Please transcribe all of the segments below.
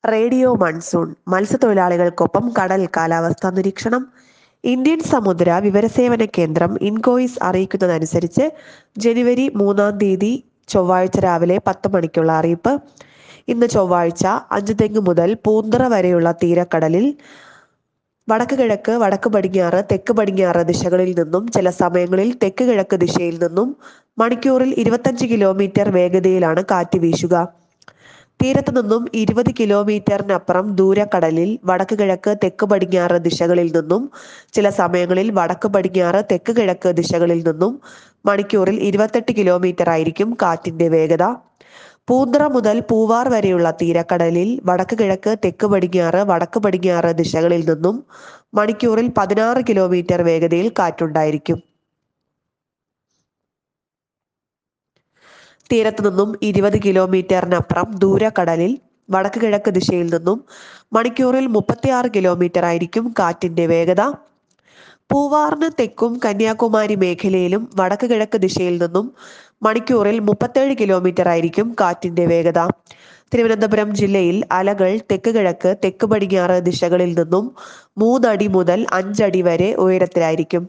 radio monsoon മത്സ്യത്തൊഴിലാളികൾക്കൊപ്പം കടൽ കാലാവസ്ഥാ നിരീക്ഷണം ഇന്ത്യൻ സമുദ്ര വിവരസേവന കേന്ദ്രം ഇൻകോയിസ് അറിയിക്കുന്നതനുസരിച്ച് ജനുവരി മൂന്നാം തീയതി ചൊവ്വാഴ്ച രാവിലെ പത്ത് മണിക്കുള്ള അറിയിപ്പ് ഇന്ന് ചൊവ്വാഴ്ച അഞ്ച് തെങ്ങ് മുതൽ പൂന്തറ വരെയുള്ള തീരക്കടലിൽ വടക്ക് കിഴക്ക് വടക്ക് പടിഞ്ഞാറ് തെക്ക് പടിഞ്ഞാറ് ദിശകളിൽ നിന്നും ചില സമയങ്ങളിൽ തെക്ക് കിഴക്ക് ദിശയിൽ നിന്നും മണിക്കൂറിൽ ഇരുപത്തഞ്ച് കിലോമീറ്റർ വേഗതയിലാണ് കാറ്റ് വീശുക തീരത്ത് നിന്നും ഇരുപത് കിലോമീറ്ററിനപ്പുറം ദൂരക്കടലിൽ വടക്ക് കിഴക്ക് തെക്ക് പടിഞ്ഞാറ് ദിശകളിൽ നിന്നും ചില സമയങ്ങളിൽ വടക്ക് പടിഞ്ഞാറ് തെക്ക് കിഴക്ക് ദിശകളിൽ നിന്നും മണിക്കൂറിൽ ഇരുപത്തെട്ട് കിലോമീറ്റർ ആയിരിക്കും കാറ്റിന്റെ വേഗത പൂന്തറ മുതൽ പൂവാർ വരെയുള്ള തീരക്കടലിൽ വടക്ക് കിഴക്ക് തെക്ക് പടിഞ്ഞാറ് വടക്ക് പടിഞ്ഞാറ് ദിശകളിൽ നിന്നും മണിക്കൂറിൽ പതിനാറ് കിലോമീറ്റർ വേഗതയിൽ കാറ്റുണ്ടായിരിക്കും തീരത്ത് നിന്നും ഇരുപത് കിലോമീറ്ററിനപ്പുറം ദൂരക്കടലിൽ വടക്ക് കിഴക്ക് ദിശയിൽ നിന്നും മണിക്കൂറിൽ മുപ്പത്തിയാറ് കിലോമീറ്റർ ആയിരിക്കും കാറ്റിന്റെ വേഗത പൂവാറിന് തെക്കും കന്യാകുമാരി മേഖലയിലും വടക്ക് കിഴക്ക് ദിശയിൽ നിന്നും മണിക്കൂറിൽ മുപ്പത്തേഴ് കിലോമീറ്റർ ആയിരിക്കും കാറ്റിന്റെ വേഗത തിരുവനന്തപുരം ജില്ലയിൽ അലകൾ തെക്ക് കിഴക്ക് തെക്ക് പടിഞ്ഞാറ് ദിശകളിൽ നിന്നും മൂന്നടി മുതൽ അഞ്ചടി വരെ ഉയരത്തിലായിരിക്കും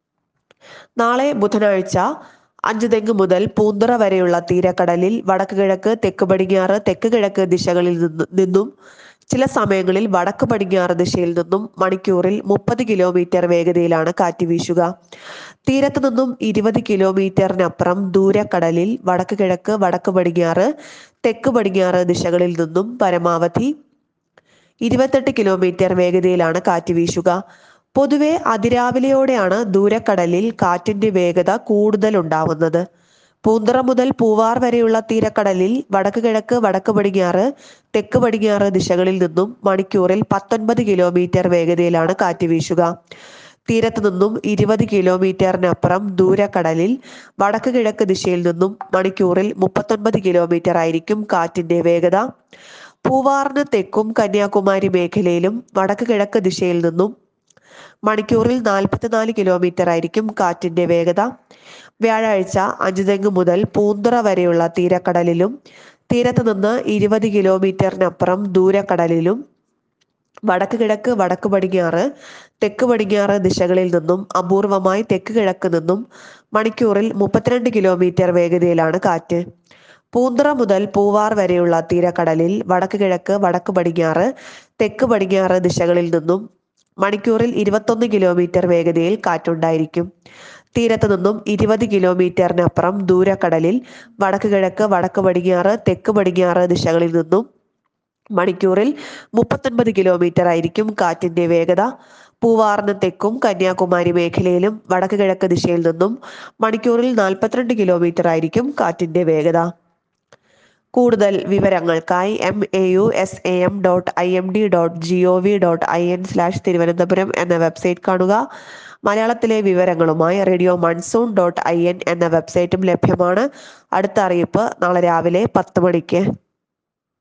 നാളെ ബുധനാഴ്ച അഞ്ച് തെങ്ങ് മുതൽ പൂന്തറ വരെയുള്ള തീരക്കടലിൽ വടക്ക് കിഴക്ക് തെക്ക് പടിഞ്ഞാറ് തെക്ക് കിഴക്ക് ദിശകളിൽ നിന്നും ചില സമയങ്ങളിൽ വടക്ക് പടിഞ്ഞാറ് ദിശയിൽ നിന്നും മണിക്കൂറിൽ മുപ്പത് കിലോമീറ്റർ വേഗതയിലാണ് കാറ്റ് വീശുക തീരത്ത് നിന്നും ഇരുപത് കിലോമീറ്ററിനപ്പുറം ദൂരക്കടലിൽ വടക്ക് കിഴക്ക് വടക്ക് പടിഞ്ഞാറ് തെക്ക് പടിഞ്ഞാറ് ദിശകളിൽ നിന്നും പരമാവധി ഇരുപത്തെട്ട് കിലോമീറ്റർ വേഗതയിലാണ് കാറ്റ് വീശുക പൊതുവെ അതിരാവിലെയോടെയാണ് ദൂരക്കടലിൽ കാറ്റിന്റെ വേഗത കൂടുതൽ ഉണ്ടാവുന്നത് പൂന്തറ മുതൽ പൂവാർ വരെയുള്ള തീരക്കടലിൽ വടക്ക് കിഴക്ക് വടക്ക് പടിഞ്ഞാറ് തെക്ക് പടിഞ്ഞാറ് ദിശകളിൽ നിന്നും മണിക്കൂറിൽ പത്തൊൻപത് കിലോമീറ്റർ വേഗതയിലാണ് കാറ്റ് വീശുക തീരത്ത് നിന്നും ഇരുപത് കിലോമീറ്ററിനപ്പുറം ദൂരക്കടലിൽ വടക്ക് കിഴക്ക് ദിശയിൽ നിന്നും മണിക്കൂറിൽ മുപ്പത്തൊൻപത് കിലോമീറ്റർ ആയിരിക്കും കാറ്റിന്റെ വേഗത പൂവാറിന് തെക്കും കന്യാകുമാരി മേഖലയിലും വടക്ക് കിഴക്ക് ദിശയിൽ നിന്നും മണിക്കൂറിൽ നാൽപ്പത്തിനാല് കിലോമീറ്റർ ആയിരിക്കും കാറ്റിന്റെ വേഗത വ്യാഴാഴ്ച അഞ്ചുതെങ്ങ് മുതൽ പൂന്തറ വരെയുള്ള തീരക്കടലിലും തീരത്ത് നിന്ന് ഇരുപത് കിലോമീറ്ററിനപ്പുറം ദൂരക്കടലിലും വടക്ക് കിഴക്ക് വടക്ക് പടിഞ്ഞാറ് തെക്ക് പടിഞ്ഞാറ് ദിശകളിൽ നിന്നും അപൂർവമായി തെക്ക് കിഴക്ക് നിന്നും മണിക്കൂറിൽ മുപ്പത്തിരണ്ട് കിലോമീറ്റർ വേഗതയിലാണ് കാറ്റ് പൂന്തറ മുതൽ പൂവാർ വരെയുള്ള തീരക്കടലിൽ വടക്ക് കിഴക്ക് വടക്ക് പടിഞ്ഞാറ് തെക്ക് പടിഞ്ഞാറ് ദിശകളിൽ നിന്നും മണിക്കൂറിൽ ഇരുപത്തൊന്ന് കിലോമീറ്റർ വേഗതയിൽ കാറ്റുണ്ടായിരിക്കും തീരത്ത് നിന്നും ഇരുപത് കിലോമീറ്ററിനപ്പുറം ദൂരക്കടലിൽ വടക്ക് കിഴക്ക് വടക്ക് പടിഞ്ഞാറ് തെക്ക് പടിഞ്ഞാറ് ദിശകളിൽ നിന്നും മണിക്കൂറിൽ മുപ്പത്തൊൻപത് കിലോമീറ്റർ ആയിരിക്കും കാറ്റിന്റെ വേഗത പൂവാറിന് തെക്കും കന്യാകുമാരി മേഖലയിലും വടക്ക് കിഴക്ക് ദിശയിൽ നിന്നും മണിക്കൂറിൽ നാൽപ്പത്തിരണ്ട് കിലോമീറ്റർ ആയിരിക്കും കാറ്റിന്റെ വേഗത കൂടുതൽ വിവരങ്ങൾക്കായി M A U S A M dot I M D dot G O V dot I N slash Thiruvananthapuram എന്ന വെബ്സൈറ്റ് കാണുക മലയാളത്തിലെ വിവരങ്ങളുമായി radio monsoon dot I N എന്ന വെബ്സൈറ്റും ലഭ്യമാണ് അടുത്ത അറിയിപ്പ് നാളെ രാവിലെ പത്ത് മണിക്ക്